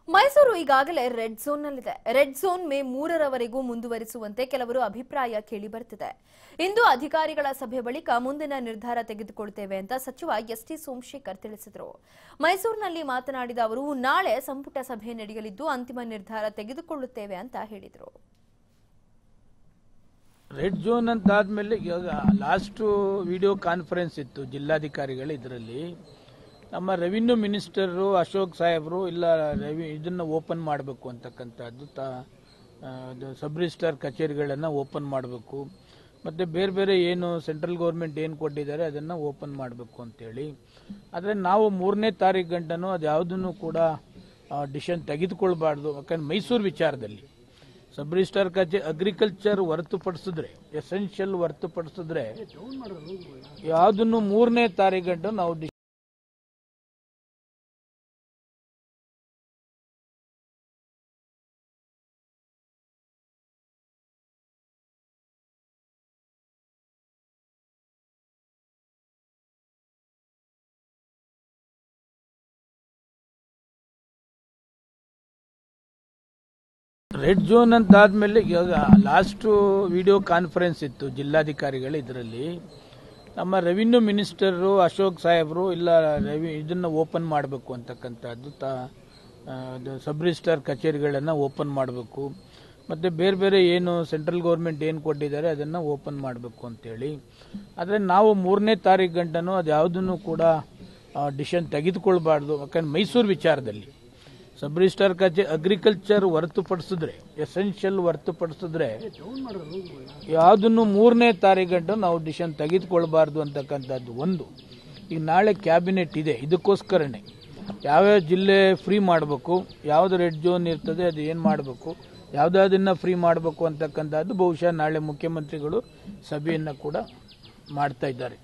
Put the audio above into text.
ಮೈಸೂರು ಈಗಾಗಲೇ ರೆಡ್ ಝೋನ್ನಲ್ಲಿದೆ red zone May ಮೂರರವರೆಗೂ ಮುಂದುವರಿಸುವಂತೆ ಕೆಲವರು ಅಭಿಪ್ರಾಯ ಕೇಳಿಬರುತ್ತಿದೆ ಇಂದು ಅಧಿಕಾರಿಗಳ ಸಭೆ ಬಳಿಕ ಮುಂದಿನ ನಿರ್ಧಾರ ತೆಗೆದುಕೊಳ್ತೇವೆ ಅಂತ ಸಚಿವ ಎಸ್ ಟಿ ಸೋಮಶೇಖರ್ ತಿಳಿಸಿದರು ಮೈಸೂರಿನಲ್ಲಿ ಮಾತನಾಡಿದ ಅವರು ನಾಳೆ ಸಂಪುಟ ಸಭೆ ನಡೆಯಲಿದ್ದು ಅಂತಿಮ ನಿರ್ಧಾರ ತೆಗೆದುಕೊಳ್ಳುತ್ತೇವೆ ಅಂತ ಹೇಳಿದರು ರೆಡ್ ಝೋನ್ ಅಂತಾದ್ಮೇಲೆ ಇವಾಗ ಲಾಸ್ಟು ವಿಡಿಯೋ ಕಾನ್ಫರೆನ್ಸ್ ಇತ್ತು ಜಿಲ್ಲಾಧಿಕಾರಿಗಳು ಇದರಲ್ಲಿ ನಮ್ಮ ರೆವಿನ್ಯೂ ಮಿನಿಸ್ಟರು ಅಶೋಕ್ ಸಾಹೇಬರು ಇಲ್ಲ ರೆವಿ ಇದನ್ನು ಓಪನ್ ಮಾಡಬೇಕು ಅಂತಕ್ಕಂಥದ್ದು ತಾ ಆ, ಅದು ಸಬ್ ರಿಜಿಸ್ಟ್ರಾರ್ ಕಚೇರಿಗಳನ್ನು ಓಪನ್ ಮಾಡಬೇಕು ಮತ್ತು ಬೇರೆ ಬೇರೆ ಏನು ಸೆಂಟ್ರಲ್ ಗೌರ್ಮೆಂಟ್ ಏನು ಕೊಟ್ಟಿದ್ದಾರೆ ಅದನ್ನು ಓಪನ್ ಮಾಡಬೇಕು ಅಂತೇಳಿ ಆದರೆ ನಾವು ಮೂರನೇ ತಾರೀಕು ಗಂಟನೂ ಅದು ಯಾವುದನ್ನು ಕೂಡ ಡಿಸಿಷನ್ ತೆಗೆದುಕೊಳ್ಬಾರ್ದು ಯಾಕಂದ್ರೆ ಮೈಸೂರು ವಿಚಾರದಲ್ಲಿ ಸಬ್ ರಿಜಿಸ್ಟ್ರಾರ್ ಕಚೇ ಅಗ್ರಿಕಲ್ಚರ್ ಹೊರತುಪಡಿಸಿದ್ರೆ ಎಸೆನ್ಷಿಯಲ್ ಹೊರತುಪಡಿಸಿದ್ರೆ ಯಾವುದನ್ನು ಮೂರನೇ ತಾರೀಕು ಗಂಟು ನಾವು ಡಿ- ರೆಡ್ ಝೋನ್ ಅಂತಾದ್ಮೇಲೆ ಇವಾಗ ಲಾಸ್ಟು ವಿಡಿಯೋ ಕಾನ್ಫರೆನ್ಸ್ ಇತ್ತು ಜಿಲ್ಲಾಧಿಕಾರಿಗಳು ಇದರಲ್ಲಿ ನಮ್ಮ ರೆವಿನ್ಯೂ ಮಿನಿಸ್ಟರು ಅಶೋಕ್ ಸಾಹೇಬರು ಇಲ್ಲ ರೆವಿ ಇದನ್ನು ಓಪನ್ ಮಾಡಬೇಕು ಅಂತಕ್ಕಂಥದ್ದು ತಾ ಆ, ಅದು ಸಬ್ ರಿಜಿಸ್ಟ್ರಾರ್ ಕಚೇರಿಗಳನ್ನು ಓಪನ್ ಮಾಡಬೇಕು ಮತ್ತು ಬೇರೆ ಬೇರೆ ಏನು ಸೆಂಟ್ರಲ್ ಗೌರ್ಮೆಂಟ್ ಏನು ಕೊಟ್ಟಿದ್ದಾರೆ ಅದನ್ನು ಓಪನ್ ಮಾಡಬೇಕು ಅಂತೇಳಿ ಆದರೆ ನಾವು ಮೂರನೇ ತಾರೀಕು ಗಂಟನೂ ಅದು ಯಾವುದನ್ನು ಕೂಡ ಡಿಸಿಷನ್ ತೆಗೆದುಕೊಳ್ಬಾರ್ದು ಯಾಕಂದ್ರೆ ಮೈಸೂರು ವಿಚಾರದಲ್ಲಿ ಸಬ್ ರಿಜಿಸ್ಟ್ರಾರ್ ಕಚೇ ಅಗ್ರಿಕಲ್ಚರ್ ಹೊರತುಪಡಿಸಿದ್ರೆ ಎಸೆನ್ಷಿಯಲ್ ಹೊರತುಪಡಿಸಿದ್ರೆ ಯಾವುದನ್ನು ಮೂರನೇ ತಾರೀಕು ಗಂಟು ನಾವು ಡಿಸಿಷನ್ ತೆಗೆದುಕೊಳ್ಬಾರ್ದು ಅಂತಕ್ಕಂಥದ್ದು ಒಂದು ಈಗ ನಾಳೆ ಕ್ಯಾಬಿನೆಟ್ ಇದೆ ಇದಕ್ಕೋಸ್ಕರನೇ ಯಾವ್ಯಾವ ಜಿಲ್ಲೆ ಫ್ರೀ ಮಾಡಬೇಕು ಯಾವ್ದು ರೆಡ್ ಝೋನ್ ಇರ್ತದೆ ಅದು ಏನು ಮಾಡಬೇಕು ಯಾವುದಾದನ್ನ ಫ್ರೀ ಮಾಡಬೇಕು ಅಂತಕ್ಕಂಥದ್ದು ಬಹುಶಃ ನಾಳೆ ಮುಖ್ಯಮಂತ್ರಿಗಳು ಸಭೆಯನ್ನು ಕೂಡ ಮಾಡ್ತಾ ಇದ್ದಾರೆ